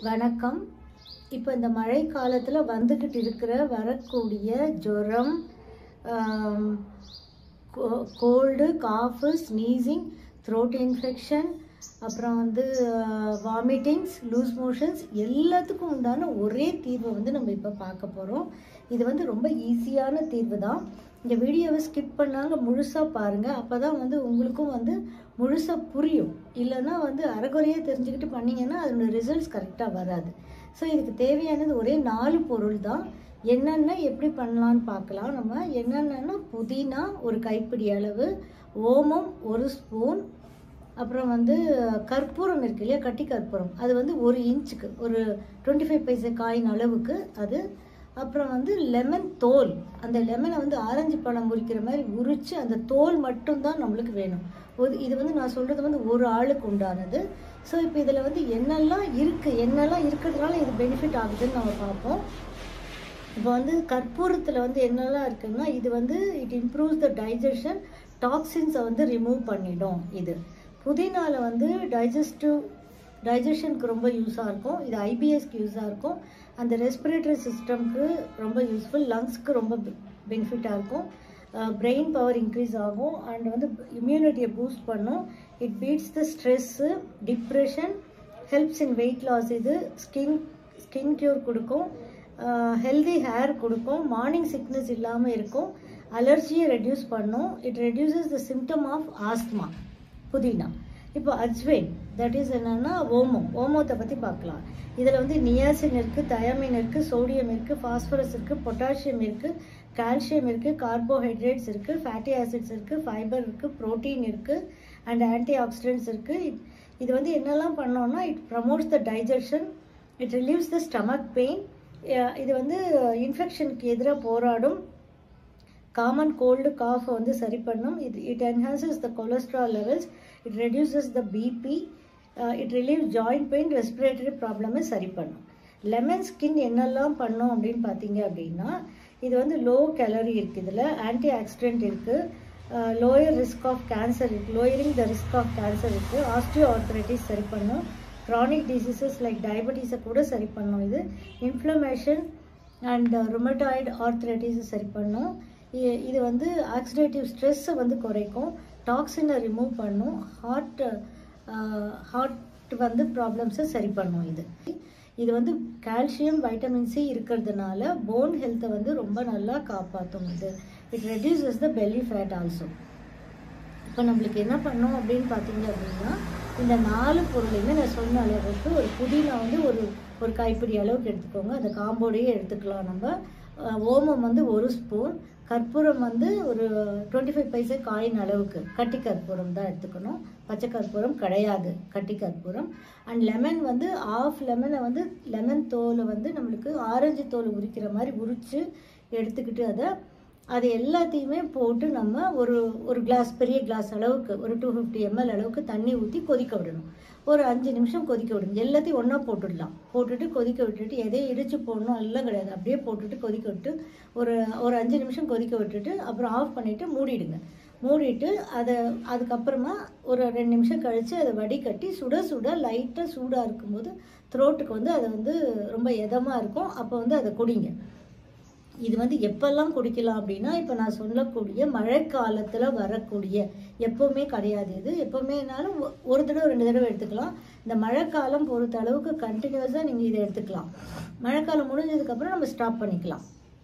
வணக்கம் இப்போ இந்த மழை காலத்தில் வந்துக்கிட்டு இருக்கிற வரக்கூடிய ஜுரம் cold cough sneezing throat infection அப்புறம் வந்து வாமிட்டிங்ஸ் லூஸ் மோஷன்ஸ் எல்லாத்துக்கும் உண்டான ஒரே தீர்வை வந்து நம்ம இப்போ பார்க்க போகிறோம் இது வந்து ரொம்ப ஈஸியான தீர்வு தான் இந்த வீடியோவை ஸ்கிப் பண்ணாங்க முழுசாக பாருங்கள் அப்போ தான் வந்து உங்களுக்கும் வந்து முழுசாக புரியும் இல்லைன்னா வந்து அரைகுறையாக தெரிஞ்சுக்கிட்டு பண்ணீங்கன்னா அதோட ரிசல்ட்ஸ் கரெக்டாக வராது ஸோ இதுக்கு தேவையானது ஒரே நாலு பொருள் தான் என்னென்ன எப்படி பண்ணலான்னு பார்க்கலாம் நம்ம என்னென்னா புதினா ஒரு கைப்பிடி அளவு ஓமம் ஒரு ஸ்பூன் அப்புறம் வந்து கற்பூரம் இருக்கு இல்லையா கட்டி கற்பூரம் அது வந்து ஒரு இன்ச்சுக்கு ஒரு டுவெண்ட்டி ஃபைவ் பைசா காயின் அளவுக்கு அது அப்புறம் வந்து லெமன் தோல் அந்த லெமனை வந்து ஆரஞ்சு பழம் உரிக்கிற மாதிரி உரித்து அந்த தோல் மட்டும்தான் நம்மளுக்கு வேணும் ஒரு இது வந்து நான் சொல்கிறது வந்து ஒரு ஆளுக்கு உண்டானது ஸோ இப்போ இதில் வந்து என்னெல்லாம் இருக்குது என்னெல்லாம் இருக்கிறதுனால இது பெனிஃபிட் ஆகுதுன்னு நம்ம பார்ப்போம் இப்போ வந்து கற்பூரத்தில் வந்து என்னெல்லாம் இருக்குன்னா இது வந்து இட் இம்ப்ரூவ்ஸ் த டைஜஷன் டாக்ஸின்ஸை வந்து ரிமூவ் பண்ணிடும் இது புதினால வந்து டைஜஸ்டிவ் டைஜஷனுக்கு ரொம்ப யூஸாக இருக்கும் இது ஐபிஎஸ்க்கு யூஸாக இருக்கும் அந்த ரெஸ்பிரேட்டரி சிஸ்டம்க்கு ரொம்ப யூஸ்ஃபுல் லங்ஸ்க்கு ரொம்ப பெனிஃபிட்டாக இருக்கும் பிரெயின் பவர் இன்க்ரீஸ் ஆகும் அண்ட் வந்து இம்யூனிட்டியை பூஸ்ட் பண்ணும் it beats the stress depression helps in weight loss இது ஸ்கின் ஸ்கின் க்யூர் கொடுக்கும் ஹெல்தி ஹேர் கொடுக்கும் மார்னிங் சிக்னஸ் இல்லாமல் இருக்கும் அலர்ஜியை ரெடியூஸ் பண்ணும் it reduces the symptom of asthma புதினா இப்போ அஜ்வைன் தட் இஸ் என்னென்னா ஓமம் ஓமத்தை பற்றி பார்க்கலாம் இதில் வந்து நியாசின் இருக்குது தயமின் இருக்குது சோடியம் இருக்குது ஃபாஸ்பரஸ் இருக்குது பொட்டாசியம் இருக்குது கால்சியம் இருக்குது கார்போஹைட்ரேட்ஸ் இருக்குது ஃபேட்டி ஆசிட்ஸ் இருக்குது ஃபைபர் இருக்குது ப்ரோட்டீன் இருக்குது அண்ட் ஆன்டி ஆக்சிடென்ட்ஸ் இருக்குது இது வந்து என்னெல்லாம் பண்ணோன்னா it promotes the digestion it relieves the stomach pain இது வந்து இன்ஃபெக்ஷனுக்கு எதிராக போராடும் காமன் கோல்டு காஃபை வந்து சரி பண்ணும் இது it enhances the cholesterol levels it reduces the BP it relieve joint pain respiratory ப்ராப்ளமை சரி பண்ணும் லெமன் ஸ்கின் என்னெல்லாம் பண்ணும் அப்படின்னு பார்த்தீங்க அப்படின்னா இது வந்து லோ கேலரி இருக்குது இதில் ஆன்டி ஆக்சிடென்ட் இருக்குது லோயர் ரிஸ்க் ஆஃப் கேன்சர் இருக்குது lowering the risk of cancer இருக்குது ஆஸ்டியோ ஆர்த்ரைட்டிஸ் சரி பண்ணும் க்ரானிக் டிசீசஸ் லைக் டயபெட்டிஸை கூட சரி பண்ணும் இது இன்ஃப்ளமேஷன் அண்ட் ருமட்டாய்டு ஆர்த்ரைட்டிஸை சரி பண்ணும் இது வந்து ஆக்சிடேட்டிவ் ஸ்ட்ரெஸ்ஸை வந்து குறைக்கும் டாக்ஸினை ரிமூவ் பண்ணும் ஹார்ட் ஹார்ட் வந்து ப்ராப்ளம்ஸை சரி பண்ணும் இது இது வந்து கால்சியம் வைட்டமின் சி இருக்கிறதுனால போன் ஹெல்த்தை வந்து ரொம்ப நல்லா காப்பாற்றும் இது it reduces the belly fat also இப்போ நம்மளுக்கு என்ன பண்ணோம் அப்படின்னு பார்த்தீங்க அப்படின்னா இந்த நாலு பொருளையுமே நான் சொன்ன அளவுக்கு ஒரு புதினா வந்து ஒரு ஒரு கைப்பிடி அளவுக்கு எடுத்துக்கோங்க அந்த காம்போடையே எடுத்துக்கலாம் நம்ம ஓமம் வந்து ஒரு ஸ்பூன் கற்பூரம் வந்து ஒரு டுவெண்ட்டி ஃபைவ் பைசா காயின் அளவுக்கு கட்டி கற்பூரம் தான் எடுத்துக்கணும் பச்சை கற்பூரம் கிடையாது கட்டி கற்பூரம் அண்ட் லெமன் வந்து ஆஃப் லெமனை வந்து லெமன் தோலை வந்து நம்மளுக்கு ஆரஞ்சு தோல் உரிக்கிற மாதிரி உரித்து எடுத்துக்கிட்டு அதை அது எல்லாத்தையுமே போட்டு நம்ம ஒரு ஒரு கிளாஸ் பெரிய கிளாஸ் அளவுக்கு ஒரு டூ ஃபிஃப்டி எம்எல் அளவுக்கு தண்ணி ஊற்றி கொதிக்க விடணும் ஒரு அஞ்சு நிமிஷம் கொதிக்க விடுங்க எல்லாத்தையும் ஒன்றா போட்டுடலாம் போட்டுட்டு கொதிக்க விட்டுட்டு எதையும் இடித்து போடணும் எல்லாம் கிடையாது அப்படியே போட்டுட்டு கொதிக்க விட்டு ஒரு ஒரு அஞ்சு நிமிஷம் கொதிக்க விட்டுட்டு அப்புறம் ஆஃப் பண்ணிவிட்டு மூடிடுங்க மூடிட்டு அதை அதுக்கப்புறமா ஒரு ரெண்டு நிமிஷம் கழித்து அதை வடிகட்டி சுட சுட லைட்டாக சூடாக இருக்கும்போது த்ரோட்டுக்கு வந்து அதை வந்து ரொம்ப எதமாக இருக்கும் அப்போ வந்து அதை குடிங்க இது வந்து எப்பெல்லாம் குடிக்கலாம் அப்படின்னா இப்போ நான் சொல்லக்கூடிய மழைக்காலத்தில் வரக்கூடிய எப்போவுமே கிடையாது இது எப்போவுமேனாலும் ஒரு தடவை ரெண்டு தடவை எடுத்துக்கலாம் இந்த மழைக்காலம் பொறுத்த அளவுக்கு கண்டினியூஸாக நீங்கள் இதை எடுத்துக்கலாம் மழைக்காலம் முடிஞ்சதுக்கப்புறம் நம்ம ஸ்டாப் பண்ணிக்கலாம்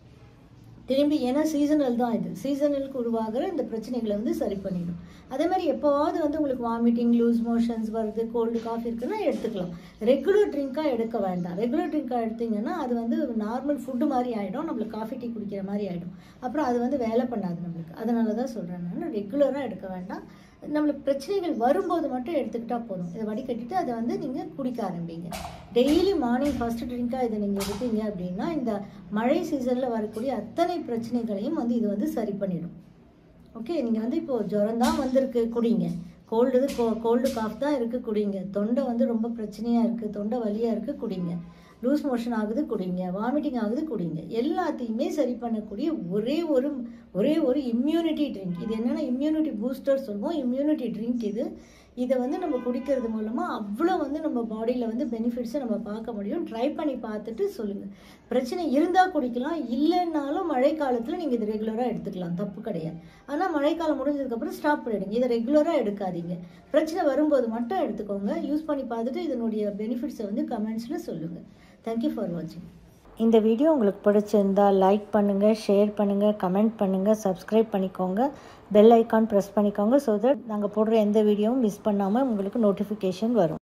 திரும்பி ஏன்னா சீசனல் தான் இது சீசனலுக்கு உருவாகிற இந்த பிரச்சனைகளை வந்து சரி பண்ணிடும் அதே மாதிரி எப்போவாவது வந்து உங்களுக்கு வாமிட்டிங் லூஸ் மோஷன்ஸ் வருது கோல்டு காஃபி இருக்குன்னா எடுத்துக்கலாம் ரெகுலர் ட்ரிங்காக எடுக்க வேண்டாம் ரெகுலர் ட்ரிங்காக எடுத்தீங்கன்னா அது வந்து நார்மல் ஃபுட்டு மாதிரி ஆகிடும் நம்மளுக்கு காஃபி டீ குடிக்கிற மாதிரி ஆகிடும் அப்புறம் அது வந்து வேலை பண்ணாது நம்மளுக்கு அதனால தான் சொல்கிறேன் நான் ரெகுலராக எடுக்க வேண்டாம் நம்மளுக்கு பிரச்சனைகள் வரும்போது மட்டும் எடுத்துக்கிட்டா போதும் இதை வடிகட்டிட்டு அதை வந்து நீங்கள் குடிக்க ஆரம்பிங்க டெய்லி மார்னிங் ஃபர்ஸ்ட் ட்ரிங்காக இதை நீங்கள் எடுத்தீங்க அப்படின்னா இந்த மழை சீசனில் வரக்கூடிய அத்தனை பிரச்சனைகளையும் வந்து இது வந்து சரி பண்ணிடும் ஓகே நீங்கள் வந்து இப்போது ஜுரம் தான் வந்திருக்கு குடிங்க கோல்டு கோ கோல்டு காஃப் தான் இருக்குது குடிங்க தொண்டை வந்து ரொம்ப பிரச்சனையாக இருக்குது தொண்டை வலியாக இருக்குது குடிங்க லூஸ் மோஷன் ஆகுது குடிங்க வாமிட்டிங் ஆகுது குடிங்க எல்லாத்தையுமே சரி பண்ணக்கூடிய ஒரே ஒரு ஒரே ஒரு இம்யூனிட்டி ட்ரிங்க் இது என்னென்னா இம்யூனிட்டி பூஸ்டர் சொல்லுவோம் இம்யூனிட்டி ட்ரிங்க் இது இதை வந்து நம்ம குடிக்கிறது மூலமாக அவ்வளோ வந்து நம்ம பாடியில் வந்து பெனிஃபிட்ஸை நம்ம பார்க்க முடியும் ட்ரை பண்ணி பார்த்துட்டு சொல்லுங்கள் பிரச்சனை இருந்தால் குடிக்கலாம் இல்லைன்னாலும் மழை காலத்தில் நீங்கள் இது ரெகுலராக எடுத்துக்கலாம் தப்பு கிடையாது ஆனால் மழைக்காலம் முடிஞ்சதுக்கப்புறம் ஸ்டாப் பண்ணிடுங்க இதை ரெகுலராக எடுக்காதீங்க பிரச்சனை வரும்போது மட்டும் எடுத்துக்கோங்க யூஸ் பண்ணி பார்த்துட்டு இதனுடைய பெனிஃபிட்ஸை வந்து கமெண்ட்ஸில் சொல்லுங்கள் தேங்க்யூ ஃபார் வாட்சிங் இந்த வீடியோ உங்களுக்கு பிடிச்சிருந்தா லைக் பண்ணுங்கள் ஷேர் பண்ணுங்கள் கமெண்ட் பண்ணுங்கள் சப்ஸ்கிரைப் பண்ணிக்கோங்க பெல் ஐக்கான் ப்ரெஸ் பண்ணிக்கோங்க ஸோ தட் நாங்கள் போடுற எந்த வீடியோவும் மிஸ் பண்ணாமல் உங்களுக்கு நோட்டிஃபிகேஷன் வரும்